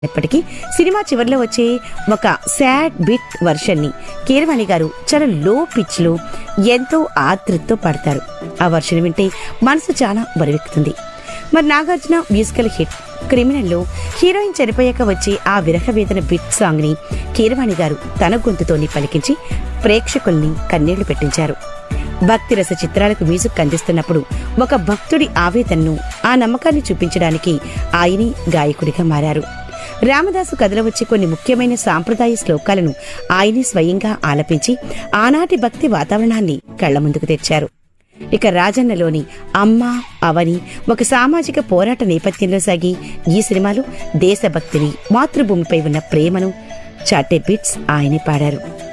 ఇప్పటికీ సినిమా చివరిలో వచ్చే ఒక సాడ్ బిట్ వర్షన్ ని కీరవాణి గారు చాలా లో పిచ్ లో ఎంతో ఆతృతతో పాడతారు ఆ వర్షన్ వింటే మనసు చాలా బరువెక్కుతుంది మరి నాగార్జున మ్యూజికల్ హిట్ క్రిమినల్ లో హీరోయిన్ చనిపోయాక వచ్చే ఆ విరహ వేదన బిట్ సాంగ్ ని కీరవాణి గారు తన గొంతుతోని పలికించి ప్రేక్షకుల్ని కన్నీళ్లు పెట్టించారు భక్తి రస చిత్రాలకు మ్యూజిక్ అందిస్తున్నప్పుడు ఒక భక్తుడి ఆవేదనను ఆ నమ్మకాన్ని చూపించడానికి ఆయనే గాయకుడిగా మారారు రామదాసు కథలో వచ్చే కొన్ని ముఖ్యమైన సాంప్రదాయ శ్లోకాలను ఆయనే స్వయంగా ఆలపించి ఆనాటి భక్తి వాతావరణాన్ని కళ్ల ముందుకు తెచ్చారు ఇక రాజన్నలోని అమ్మ అవని ఒక సామాజిక పోరాట నేపథ్యంలో సాగి ఈ సినిమాలో దేశభక్తిని మాతృభూమిపై ఉన్న ప్రేమను చాటే బిట్స్ ఆయనే పాడారు